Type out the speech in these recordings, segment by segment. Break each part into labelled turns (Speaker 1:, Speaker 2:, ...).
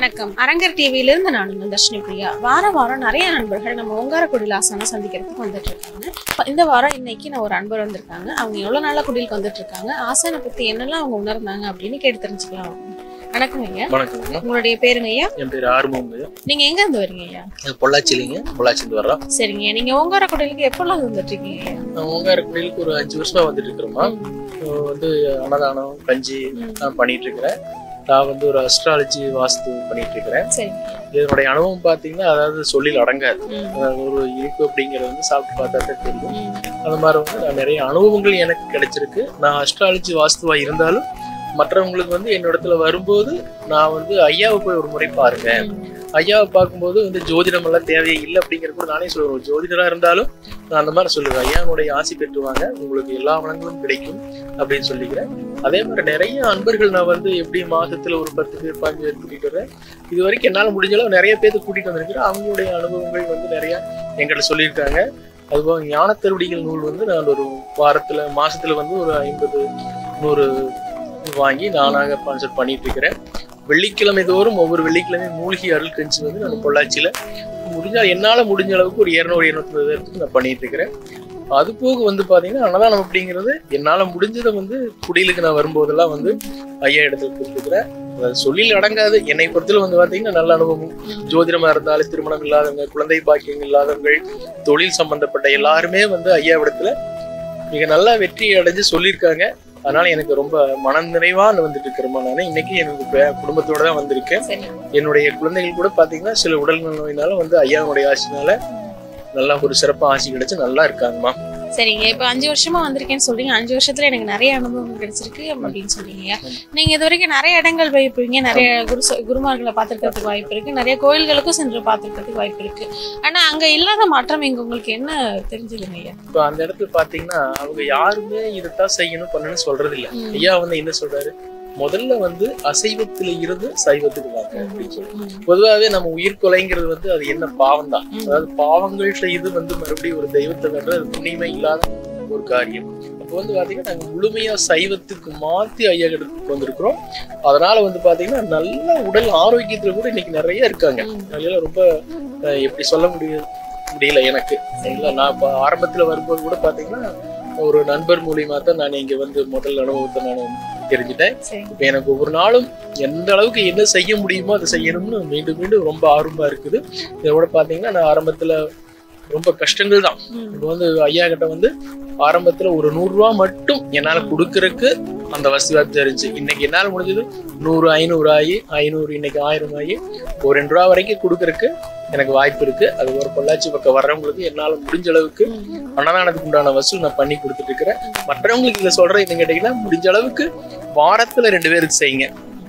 Speaker 1: வணக்கம் அரங்கர் டிவியில இருந்து நான் உங்கள் தர்ஷினி பிரியா வார வாரம் நிறைய நண்பர்கள் நம்ம ஓங்காரக்குடியில் ஆசான சந்திக்கிறதுக்கு வந்துட்டு இருக்காங்க இப்ப இந்த வாரம் இன்னைக்கு நான் ஒரு அன்பர் வந்திருக்காங்க அவங்க எவ்வளவு நாளா குடிலுக்கு வந்துட்டு இருக்காங்க ஆசானை பத்தி என்னெல்லாம் அவங்க உணர்ந்தாங்க அப்படின்னு கேட்டு தெரிஞ்சுக்கலாம் வணக்கம் ஐயா
Speaker 2: வணக்கம்ங்க
Speaker 1: உங்களுடைய பேருங்க ஐயா
Speaker 2: என் பேர் ஆறுமுகங்க
Speaker 1: நீங்க எங்க இருந்து வரீங்க ஐயா
Speaker 2: இது பொள்ளாச்சிலிங்க பொள்ளாச்சிந்து வர்றோம்
Speaker 1: சரிங்க நீங்க ஓங்காரக்குடிலுக்கு எப்பெல்லாம் வந்துட்டு இருக்கீங்க ஐயா
Speaker 2: நான் ஓங்கார கோயிலுக்கு ஒரு அஞ்சு வருஷமா வந்துட்டு இருக்கிறோமா வந்து அன்னதானம் கஞ்சி
Speaker 1: ம்.
Speaker 2: நான் பண்ணிட்டு இருக்கிறேன் நான் வந்து ஒரு அஸ்ட்ராலஜி வாஸ்து பண்ணிட்டு இருக்கிறேன்
Speaker 1: சரிங்க
Speaker 2: இதனுடைய அனுபவம் பார்த்தீங்கன்னா அதாவது சொல்லில் அடங்காது
Speaker 1: ம்,
Speaker 2: அதாவது ஒரு இனிப்பு அப்படிங்கிறது வந்து சாப்பிட்டு பார்த்தா தான் தெரியும்
Speaker 1: ம்,
Speaker 2: அந்த மாதிரி வந்து நான் நிறைய அனுபவங்கள் எனக்கு கிடைச்சிருக்கு நான் அஸ்ட்ராலஜி வாஸ்துவா இருந்தாலும் மற்றவங்களுக்கு வந்து என்னிடத்துல வரும்போது நான் வந்து ஐயாவை போய் ஒரு முறை பாருங்க
Speaker 1: ம்.
Speaker 2: ஐயாவை பார்க்கும்போது வந்து ஜோதிடம் எல்லாம் தேவையே இல்லை அப்படிங்கிறது கூட நானே சொல்லுவேன் ஒரு ஜோதிடரா இருந்தாலும் நான் அந்த மாதிரி சொல்லுவேன் ஐயாவுடைய ஆசி பெற்றுவாங்க உங்களுக்கு எல்லா வளங்களும் கிடைக்கும் அப்படின்னு சொல்லிக்கிறேன் அதே மாதிரி நிறைய அன்பர்கள் நான் வந்து எப்படி மாசத்துல ஒரு பத்து பேர் பாஞ்சு பேர் கூட்டிட்டு வரேன் இது வரைக்கும் என்னால் முடிஞ்ச அளவு நிறைய பேர்த்து கூட்டிட்டு வந்திருக்கிறேன் அவங்களுடைய அனுபவங்கள் வந்து நிறைய எங்கிட்ட சொல்லியிருக்காங்க அதுபோக ஞானத்தருடிகள் நூல் வந்து நான் ஒரு வாரத்துல மாசத்துல வந்து ஒரு ஐம்பது நூறு வாங்கி நானாக ஸ்பான்சர் பண்ணிட்டு இருக்கிறேன் வெள்ளிக்கிழமை தோறும் ஒவ்வொரு வெள்ளிக்கிழமையும் மூலிகை அருள் கஞ்சி வந்து நம்ம பொள்ளாச்சியில முடிஞ்சால் என்னால முடிஞ்ச அளவுக்கு ஒரு இரநூறு இருநூத்தி பேருக்கு நான் பண்ணிட்டு இருக்கிறேன் அது போக வந்து பாத்தீங்கன்னா அன்னதானம் அப்படிங்கிறது என்னால முடிஞ்சதை வந்து குடிலுக்கு நான் வரும்போதெல்லாம் வந்து ஐயா இடத்துல கொடுத்துக்கிறேன் அது சொல்லில் அடங்காது என்னை பொறுத்தல வந்து பாத்தீங்கன்னா நல்ல அனுபவம் ஜோதிடமா இருந்தாலும் திருமணம் இல்லாதவங்க குழந்தை பாக்கியம் இல்லாதவங்க தொழில் சம்பந்தப்பட்ட எல்லாருமே வந்து ஐயா இடத்துல மிக நல்லா வெற்றி அடைஞ்சு சொல்லியிருக்காங்க அதனால எனக்கு ரொம்ப மன நிறைவா வந்துட்டு இருக்கிறோமா நான் இன்னைக்கு எனக்கு பே- குடும்பத்தோட தான் வந்திருக்கேன்
Speaker 1: சரிங்க
Speaker 2: என்னுடைய குழந்தைகள் கூட பாத்தீங்கன்னா சில உடல் நோயினால வந்து ஐயாவுடைய ஆசினால நல்லா ஒரு சிறப்பா ஆசி கிடைச்சு நல்லா இருக்காங்கம்மா
Speaker 1: சரிங்க இப்போ அஞ்சு வருஷமா வந்திருக்கேன்னு சொல்றீங்க அஞ்சு வருஷத்துல எனக்கு நிறைய அனுபவம் கிடைச்சிருக்கு அப்படின்னு சொல்றீங்க நீங்க இது வரைக்கும் நிறைய இடங்கள் போயிருப்பீங்க நிறைய குரு குருமார்களை பார்த்துருக்கிறதுக்கு வாய்ப்பு இருக்கு நிறைய கோயில்களுக்கும் சென்று பார்த்துருக்கிறதுக்கு வாய்ப்பு இருக்கு ஆனா அங்க இல்லாத மாற்றம் இங்க உங்களுக்கு என்ன தெரிஞ்சதுங்க ஐயா
Speaker 2: இப்போ அந்த இடத்துல பாத்தீங்கன்னா அவங்க யாருமே இதைத்தான் செய்யணும் பண்ணணும்னு சொல்றது இல்ல
Speaker 1: ம்.
Speaker 2: ஐயா வந்து என்ன சொல்றாரு முதல்ல வந்து அசைவத்துல இருந்து சைவத்துக்கு வாங்க அப்படின்னு சொல்லி
Speaker 1: ம்.
Speaker 2: பொதுவாகவே நம்ம உயிர் கொலைங்கிறது வந்து அது என்ன பாவம் தான்
Speaker 1: ம்.
Speaker 2: அதாவது பாவங்கள் செய்து வந்து மறுபடியும் ஒரு தெய்வத்தை வென்ற அது புண்ணியமே இல்லாத ஒரு காரியம் அப்போ வந்து பாத்தீங்கன்னா நாங்க முழுமையா சைவத்துக்கு மாத்தி ஐயா கிட்ட வந்திருக்கிறோம் அதனால வந்து பாத்தீங்கன்னா நல்ல உடல் ஆரோக்கியத்துல கூட இன்னைக்கு நிறைய இருக்காங்க
Speaker 1: ம்.
Speaker 2: அதனால ரொம்ப அஹ், எப்படி சொல்ல முடியும் முடியல எனக்கு சரிங்களா நான் இப்போ ஆரம்பத்துல வரும்போது கூட பாத்தீங்கன்னா ஒரு நண்பர் மூலியமா தான் நான் இங்க வந்து முதல் அனுபவத்தை நான் தெரிஞ்சுட்டேன்
Speaker 1: சரிங்க
Speaker 2: இப்போ எனக்கு ஒவ்வொரு நாளும் எந்த அளவுக்கு என்ன செய்ய முடியுமோ அதை செய்யணும்னு மீண்டும் மீண்டும் ரொம்ப ஆர்வமா இருக்குது இதோட பாத்தீங்கன்னா நான் ஆரம்பத்துல ரொம்ப கஷ்டங்கள் தான்
Speaker 1: ம்.
Speaker 2: இப்போ வந்து ஐயா கிட்ட வந்து ஆரம்பத்துல ஒரு நூறு ரூபா மட்டும் என்னால கொடுக்கறதுக்கு அந்த வசதி வாய்ப்பு இருந்துச்சு இன்னைக்கு என்னால முடிஞ்சது நூறு ஐநூறு ஆகி ஐநூறு இன்னைக்கு ஆயிரம் ஆகி ஒரு ரெண்டு ரூபா வரைக்கும் கொடுக்கறதுக்கு எனக்கு வாய்ப்பு இருக்கு அது ஒரு பொள்ளாச்சி பக்கம் வர்றவங்களுக்கு என்னால முடிஞ்ச அளவுக்கு
Speaker 1: ம்.
Speaker 2: அன்னதானத்துக்கு உண்டான வசூல் நான் பண்ணி கொடுத்துட்டு இருக்கிறேன் மற்றவங்களுக்கு இதை சொல்றது என்ன கேட்டீங்கன்னா முடிஞ்ச அளவுக்கு வாரத்துல ரெண்டு பேருக்கு செய்யுங்க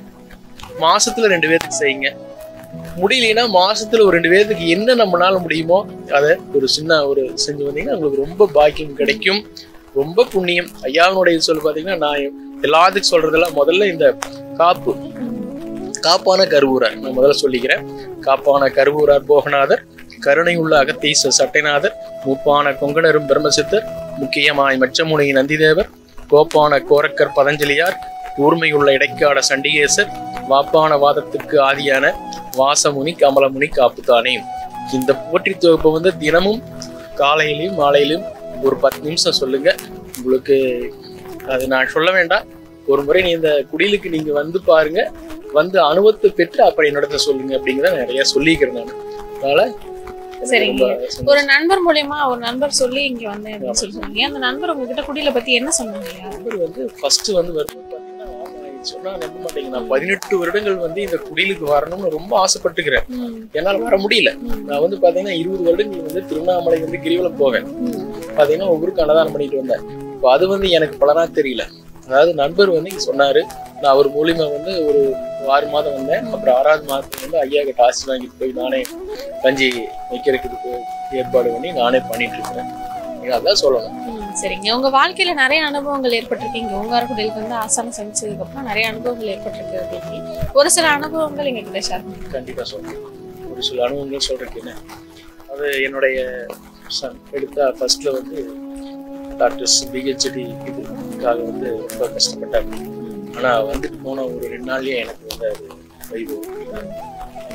Speaker 2: மாசத்துல ரெண்டு பேருக்கு செய்யுங்க முடியலைன்னா மாசத்துல ஒரு ரெண்டு பேருக்கு என்ன நம்மளால முடியுமோ அதை ஒரு சின்ன ஒரு செஞ்சு வந்தீங்கன்னா உங்களுக்கு ரொம்ப பாக்கியம் கிடைக்கும் ரொம்ப புண்ணியம் ஐயாவினுடைய சொல் பாத்தீங்கன்னா நான் எல்லாத்துக்கும் சொல்றதெல்லாம் முதல்ல இந்த காப்பு காப்பான கருவூரார் நான் முதல்ல சொல்லிக்கிறேன் காப்பான கருவூரார் போகநாதர் கருணையுள்ள அகத்தீச சட்டைநாதர் மூப்பான கொங்கணரும் பிரம்மசித்தர் முக்கியமாய் மச்சமுனை நந்திதேவர் கோப்பான கோரக்கர் பதஞ்சலியார் கூர்மையுள்ள இடைக்காட சண்டிகேசர் வாப்பான வாதத்துக்கு ஆதியான வாசமுனி கமலமுனி காப்புத்தானே இந்த போற்றி தொகுப்பை வந்து தினமும் காலையிலையும் மாலையிலும் ஒரு பத்து நிமிஷம் சொல்லுங்க உங்களுக்கு அது நான் சொல்ல வேண்டாம் ஒரு முறை நீ இந்த குடிலுக்கு நீங்க வந்து பாருங்க வந்து அனுபவத்தை பெற்று அப்புறம் என்னிடத்துல சொல்லுங்க அப்படிங்கிறத நிறைய சொல்லிக்கிறேன் நான் அதனால எனக்கு
Speaker 1: சரிங்க.
Speaker 2: ரொம்ப சந்தோஷம்.
Speaker 1: ஒரு நண்பர் மூலியமா ஒரு நண்பர் சொல்லி இங்க வந்தேன் அப்படின்னு சொல்றாங்க அந்த நண்பர் உங்ககிட்ட குடியில பத்தி என்ன சொன்னாங்க ஐயா?
Speaker 2: நண்பர் வந்து ஃபர்ஸ்ட் வந்து வரும்போது பாத்தீங்கன்னா ஆமா, இது சொன்னா நம்ப மாட்டீங்க நான் பதினெட்டு வருடங்கள் வந்து இந்த குடிலுக்கு வரணும்னு ரொம்ப ஆசைப்பட்டுக்கிறேன்
Speaker 1: ம்.
Speaker 2: என்னால வர முடியல
Speaker 1: ம்.
Speaker 2: நான் வந்து பாத்தீங்கன்னா இருபது வருடங்கள் வந்து திருவண்ணாமலை வந்து கிரிவலம் போவேன்
Speaker 1: ம்.
Speaker 2: பாத்தீங்கன்னா ஒவ்வொருக்கு அன்னதானம் பண்ணிட்டு வந்தேன் இப்போ அது வந்து எனக்கு பலனா தெரியல அதாவது நண்பர் வந்து இங்க சொன்னாரு நான் அவர் மூலியமா வந்து ஒரு ஆறு மாதம் வந்தேன் அப்புறம் ஆறாவது மாதத்துல வந்து ஐயா கிட்ட ஆசி வாங்கிட்டு போய் நானே கஞ்சி வைக்கிறதுக்கு ஏற்பாடு பண்ணி நானே பண்ணிட்டு இருக்கிறேன் நீங்க அதான் சொல்லணும்
Speaker 1: ம், சரிங்க உங்க வாழ்க்கையில நிறைய அனுபவங்கள் ஏற்பட்டிருக்கீங்க ஓங்காரக்குடிலுக்கு வந்து ஆசானம் சமைச்சதுக்கு அப்புறம் நிறைய அனுபவங்கள் ஏற்பட்டிருக்கு அப்படின்னு ஒரு சில அனுபவங்கள் எங்க கிட்ட ஷேர் பண்ணுங்க
Speaker 2: கண்டிப்பா சொல்றேன் ஒரு சில அனுபவங்கள் சொல்றதுக்கு என்ன அது என்னுடைய son எடுத்த ஃபர்ஸ்ட்ல வந்து டாக்டர்ஸ் பிஹெச்டி இதுக்காக வந்து ரொம்ப கஷ்டப்பட்டாங்க ஆனா வந்துட்டு போன ஒரு ரெண்டு நாள்லயே எனக்கு வந்து அது வைபவம்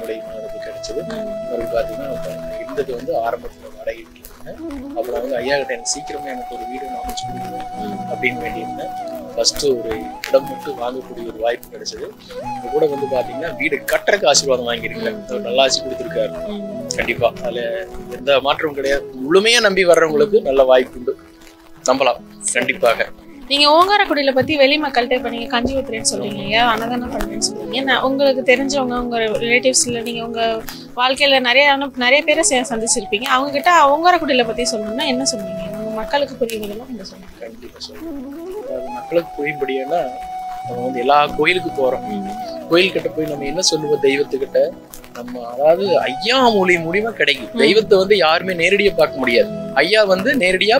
Speaker 2: மூலியமா எனக்கு கிடைச்சது மறுபடியும் பாத்தீங்கன்னா இப்ப இருந்தது வந்து ஆரம்பத்துல வாடகை வீட்டுல இருந்தேன் அப்புறம் வந்து ஐயா கிட்ட எனக்கு சீக்கிரமே எனக்கு ஒரு வீடு நான் அமைச்சு கொடுக்கணும் அப்படின்னு வேண்டியிருந்தேன் ஃபர்ஸ்ட் ஒரு இடம் மட்டும் வாங்கக்கூடிய ஒரு வாய்ப்பு கிடைச்சது இப்ப கூட வந்து பாத்தீங்கன்னா வீடு கட்டுறதுக்கு ஆசீர்வாதம் வாங்கியிருக்கிறேன் அவர் நல்ல ஆசி கொடுத்துருக்காரு கண்டிப்பா அதுல எந்த மாற்றமும் கிடையாது முழுமையா நம்பி வர்றவங்களுக்கு நல்ல வாய்ப்பு உண்டு நம்பலாம் கண்டிப்பாக
Speaker 1: நீங்க ஓங்காரக்குடியில பத்தி வெளி மக்கள்கிட்ட இப்ப நீங்க கஞ்சி ஊத்துறேன்னு சொல்றீங்க இல்லையா அன்னதானம் பண்றேன்னு சொல்றீங்க நான் உங்களுக்கு தெரிஞ்சவங்க உங்க ரிலேட்டிவ்ஸ்ல நீங்க உங்க வாழ்க்கையில நிறைய அனு- நிறைய பேரை சே- சந்திச்சிருப்பீங்க அவங்க கிட்ட ஓங்காரக்குடியில பத்தி சொல்லணும்னா என்ன சொல்லுவீங்க உங்க மக்களுக்கு புரியும் விதமா நீங்க சொல்லுங்க
Speaker 2: கண்டிப்பா சொல்றேன் அதாவது மக்களுக்கு புரியும்படியானா நம்ம வந்து எல்லா கோயிலுக்கு போறோம் கோயில்கிட்ட போய் நம்ம என்ன சொல்லுவோம் தெய்வத்துக்கிட்ட நம்ம அதாவது ஐயா மொழி மூலியமா கிடைக்கும் தெய்வத்தை வந்து யாருமே நேரடியா பார்க்க முடியாது ஐயா வந்து நேரடியா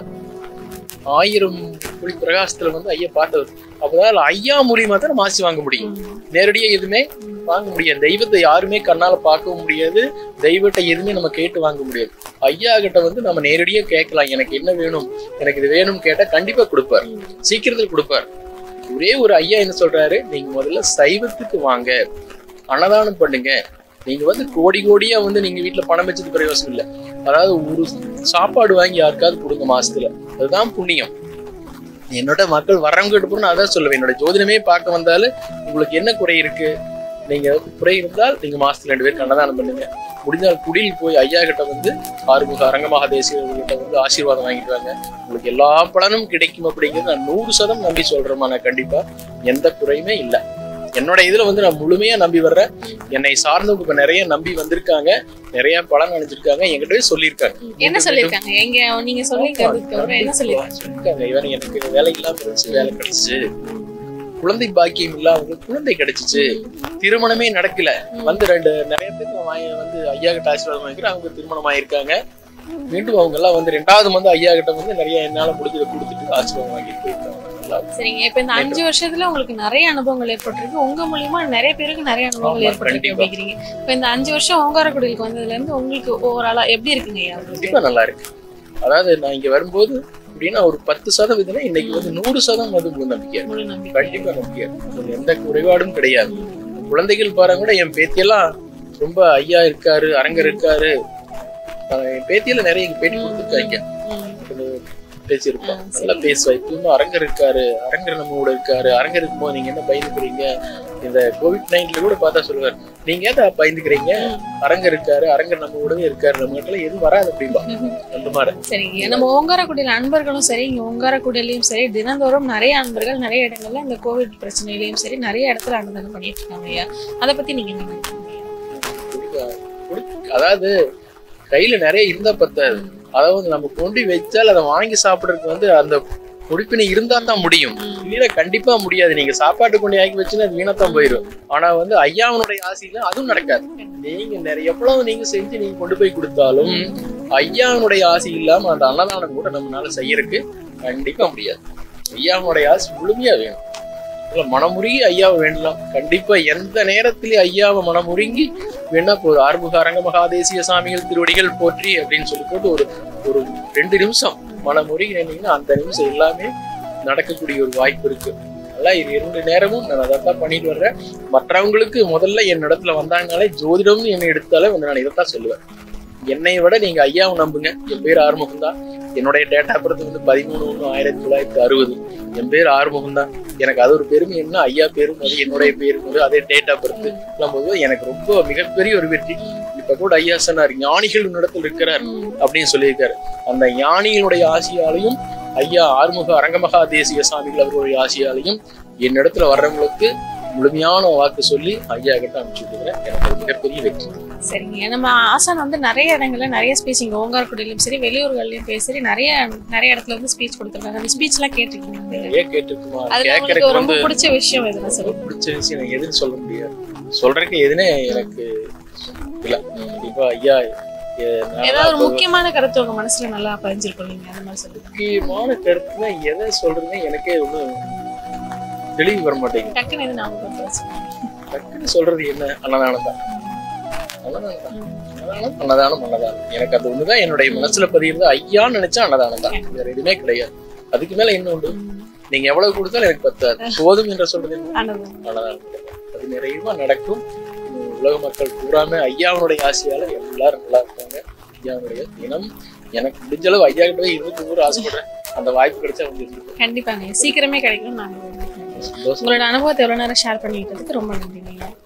Speaker 2: ஆயிரம் ஒளி பிரகாசத்துல வந்து ஐயா பார்த்தவர் அப்பதான் ஐயா மூலியமா தான் நம்ம ஆசி வாங்க முடியும் நேரடியா எதுவுமே வாங்க முடியாது தெய்வத்தை யாருமே கண்ணால பார்க்கவும் முடியாது தெய்வத்தை எதுவுமே நம்ம கேட்டு வாங்க முடியாது ஐயா கிட்ட வந்து நம்ம நேரடியா கேட்கலாம் எனக்கு என்ன வேணும் எனக்கு இது வேணும்னு கேட்டா கண்டிப்பா கொடுப்பார் சீக்கிரத்தில் கொடுப்பார் ஒரே ஒரு ஐயா என்ன சொல்றாரு நீங்க முதல்ல சைவத்துக்கு வாங்க அன்னதானம் பண்ணுங்க நீங்க வந்து கோடி கோடியா வந்து நீங்க வீட்டுல பணம் வச்சது பிரயோசனம் இல்லை அதாவது ஒரு சாப்பாடு வாங்கி யாருக்காவது கொடுங்க மாசத்துல அதுதான் புண்ணியம் என்னோட மக்கள் வர்றவங்க கிட்ட போய் நான் அதான் சொல்லுவேன் என்னோட ஜோதிடமே பார்க்க வந்தாலும் உங்களுக்கு என்ன குறை இருக்கு நீங்க குறை இருந்தால் நீங்க மாசத்துல ரெண்டு பேருக்கு அன்னதானம் பண்ணுங்க முடிஞ்சால் குடியில் போய் ஐயா கிட்ட வந்து ஆறுமுக அரங்கமாக தேசியர்கிட்ட வந்து ஆசீர்வாதம் வாங்கிட்டு வாங்க உங்களுக்கு எல்லா பலனும் கிடைக்கும் அப்படிங்கிறது நான் நூறு சதம் நம்பி சொல்றேம்மா நான் கண்டிப்பா எந்த குறையுமே இல்லை என்னோட இதுல வந்து நான் முழுமையா நம்பி வர்றேன் என்னை சார்ந்தவங்க இப்ப நிறைய நம்பி வந்திருக்காங்க நிறைய பலன் அடைஞ்சிருக்காங்க என்கிட்டவே சொல்லியிருக்காங்க
Speaker 1: என்ன சொல்லிருக்காங்க எங்க நீங்க சொல்லிக்கிறதுக்கு அப்புறம் என்ன சொல்லிருக்காங்க
Speaker 2: சொல்லியிருக்காங்க இவன் எனக்கு வேலை இல்லாம இருந்துச்சு வேலை கிடைச்சிச்சு குழந்தை பாக்கியம் இல்லாதவங்களுக்கு குழந்தை கிடைச்சிச்சு திருமணமே நடக்கல வந்து ரெண்டு நிறைய பேர் நான் வாங்கி வந்து ஐயா கிட்ட ஆசீர்வாதம் வாங்கிக்கிறேன் அவங்க திருமணம் ஆயிருக்காங்க மீண்டும் அவங்க எல்லாம் வந்து ரெண்டாவது வந்து ஐயா கிட்ட வந்து நிறைய என்னால முடிஞ்சதை கொடுத்துட்டு ஆசீர்வாதம் வாங்கிட்டு போயிருக்காங்க நல்லா
Speaker 1: சரிங்க இப்ப இந்த அஞ்சு வருஷத்துல உங்களுக்கு நிறைய அனுபவங்கள் ஏற்பட்டிருக்கு உங்க மூலியமா நிறைய பேருக்கு நிறைய அனுபவங்கள்
Speaker 2: ஆமா,
Speaker 1: ஏற்பட்டிருக்கு
Speaker 2: கண்டிப்பா.
Speaker 1: அப்படிங்கிறீங்க இப்ப இந்த அஞ்சு வருஷம் ஓங்காரக்குடிலுக்கு வந்ததுல இருந்து உங்களுக்கு ஓவராலா எப்படி இருக்குங்க ஐயா உங்களுக்கு?
Speaker 2: கண்டிப்பா நல்லா இருக்கு அதாவது நான் இங்க வரும்போது அப்படின்னா ஒரு பத்து சதவீதம் இன்னைக்கு வந்து நூறு சதம் வந்து முழு நம்பிக்கை
Speaker 1: முழு நம்பிக்கை
Speaker 2: கண்டிப்பா நம்பிக்கை அதுல எந்த குறைபாடும் கிடையாது குழந்தைகள் பாருங்க கூட என் பேத்தியெல்லாம் ரொம்ப ஐயா இருக்காரு அரங்கர் இருக்காரு ஆஹ் என் பேத்தியில நிறைய இங்க பேட்டி கொடுத்துருக்காங்க
Speaker 1: ம்.
Speaker 2: பேசியிருப்போம்
Speaker 1: ஆ,
Speaker 2: நல்லா
Speaker 1: சரி.
Speaker 2: பேசுவா இப்பவும் அரங்கர் இருக்காரு அரங்கர் நம்ம கூட இருக்காரு அரங்கர் இருக்கும்போது நீங்க என்ன பயந்துக்கிறீங்க இந்த கோவிட் நைன்ல கூட பார்த்தா சொல்லுவார் நீங்க ஏதா பயந்துக்கிறீங்க அரங்கர் இருக்காரு அரங்கர் நம்ம கூடவே இருக்காரு நம்ம கிட்ட எதுவும் வராது அப்படிம்பா அந்த மாதிரி
Speaker 1: சரிங்க நம்ம ஓங்காரக்குடியில அன்பர்களும் சரி இங்க ஓங்காரக்குடியிலயும் சரி தினந்தோறும் நிறைய அன்பர்கள் நிறைய இடங்கள்ல இந்த கோவிட் பிரச்சனையிலயும் சரி நிறைய இடத்துல அன்னதானம் பண்ணிட்டு இருக்காங்க ஐயா அதை பத்தி நீங்க என்ன நினைக்கிறீங்க ஐயா?
Speaker 2: குடிக்க- குடி- அதாவது கையில நிறைய இருந்தா பத்தாது அதாவது நம்ம கொண்டு வச்சால் அதை வாங்கி சாப்பிடுறதுக்கு வந்து அந்த குடிப்பினை இருந்தா தான் முடியும் இல்லைன்னா கண்டிப்பா முடியாது நீங்க சாப்பாட்டு கொண்டு ஆக்கி வச்சுன்னா அது வீணாத்தான் போயிடும் ஆனா வந்து ஐயாவனுடைய ஆசையில அதுவும் நடக்காது நீங்க நிறைய எவ்வளவு நீங்க செஞ்சு நீங்க கொண்டு போய் கொடுத்தாலும் ஐயாவனுடைய ஆசை இல்லாம அந்த அன்னதானம் கூட நம்மளால செய்யறதுக்கு கண்டிப்பா முடியாது ஐயாவனுடைய ஆசை முழுமையா வேணும் இல்ல மனமுருகி ஐயாவை வேண்டலாம் கண்டிப்பா எந்த நேரத்திலயும் ஐயாவை மனமுருங்கி வேணா இப்போ ஒரு ஆறுமுக அரங்க மகாதேசிய சாமிகள் திருவடிகள் போற்றி அப்படின்னு சொல்லி போட்டு ஒரு ஒரு ரெண்டு நிமிஷம் மனமுருகி நின்னீங்கன்னா அந்த நிமிஷம் எல்லாமே நடக்கக்கூடிய ஒரு வாய்ப்பு இருக்கு நல்லா இது இரண்டு நேரமும் நான் அதை தான் பண்ணிட்டு வர்றேன் மற்றவங்களுக்கு முதல்ல என் இடத்துல வந்தாங்கனாலே ஜோதிடம்னு என்னை எடுத்தாலே வந்து நான் இதைத்தான் சொல்லுவேன் என்னை விட நீங்க ஐயாவை நம்புங்க என் பேர் ஆறுமுகம் தான் என்னுடைய டேட்டா பர்த் வந்து பதிமூணு ஒன்று ஆயிரத்தி தொள்ளாயிரத்தி அறுபது என் பேர் ஆறுமுகம் தான் எனக்கு அது ஒரு பெருமை என்ன ஐயா பேரும் அது என்னுடைய பேரும் அது அதே டேட்டா பர்த் போது எனக்கு ரொம்ப மிகப்பெரிய ஒரு வெற்றி இப்ப கூட ஐயா சொன்னார் ஞானிகள் உன்னிடத்தில் இருக்கிறார் அப்படின்னு சொல்லியிருக்காரு அந்த ஞானியினுடைய ஆசியாலையும் ஐயா ஆறுமுக அரங்கமகா தேசிய சாமிகள் அவர்களுடைய ஆசியாலையும் என்னிடத்துல வர்றவங்களுக்கு முழுமையான வாக்கு சொல்லி ஐயா கிட்ட அனுப்பிச்சு விட்டுக்கிறேன் எனக்கு அது மிகப்பெரிய வெற்றி
Speaker 1: சரிங்க நம்ம ஆசான் வந்து நிறைய இடங்கள்ல நிறைய ஸ்பீச் இங்க ஓங்காரக்குடியிலும் சரி வெளியூர்கள்லயும் போய் சரி நிறைய நிறைய இடத்துல வந்து ஸ்பீச் கொடுத்துருக்காங்க அந்த ஸ்பீச் எல்லாம் கேட்டிருக்கீங்க
Speaker 2: நிறைய கேட்டிருக்குமா
Speaker 1: அதுல உங்களுக்கு
Speaker 2: கேட்கறதுக்கு
Speaker 1: ரொம்ப
Speaker 2: வந்து
Speaker 1: பிடிச்ச விஷயம் எதுனா சொல்லுங்க
Speaker 2: ரொம்ப பிடிச்ச விஷயம் எனக்கு எதுன்னு சொல்ல முடியாது சொல்றதுக்கு எதுனே எனக்கு இல்ல கண்டிப்பா ஐயா எ- நான்
Speaker 1: ஏதாவது ஒரு
Speaker 2: அப்போ
Speaker 1: முக்கியமான கருத்து உங்க மனசுல நல்லா பதிஞ்சிருக்கும் நீங்க அந்த மாதிரி சொல்லுங்க
Speaker 2: முக்கியமான கருத்துனா எதை சொல்றதுன்னு எனக்கே ஒன்றும் தெளிவு வர மாட்டேங்குது
Speaker 1: டக்குன்னு எது ஞாபகம் வந்து வச்சுக்கோங்க.
Speaker 2: டக்குன்னு சொல்றது என்ன அன்னதானம் தான் அன்னதானம் தான் அன்னதானம் அன்னதானம் அன்னதானம் எனக்கு அது ஒண்ணுதான் என்னுடைய மனசுல பதியிறது ஐயான்னு நினைச்சா அன்னதானம் தான் வேற எதுவுமே கிடையாது அதுக்கு மேல என்ன உண்டு நீங்க எவ்வளவு கொடுத்தாலும் எனக்கு பத்தாது போதும் என்ற சொல்றது என்ன
Speaker 1: அனுபவம்
Speaker 2: அன்னதானம் அது நிறைவா நடக்கும் உம் உலக மக்கள் பூராமே ஐயாவுடைய ஆசையால எல்லாரும் நல்லா இருப்பாங்க ஐயாவுடைய தினம் எனக்கு முடிஞ்ச அளவு ஐயா கிட்ட போய் இருந்து ஊர் ஆசைப்படுறேன் அந்த வாய்ப்பு கிடைச்சா வந்து இருந்துக்கும்
Speaker 1: கண்டிப்பாங்க சீக்கிரமே கிடைக்கும் நாங்கள்
Speaker 2: சந்தோஷம்
Speaker 1: உங்களோட அனுபவத்தை எவ்வளோ நேரம் ஷேர் பண்ணிக்கிட்டதுக்கு ரொம்ப நன்றிங்க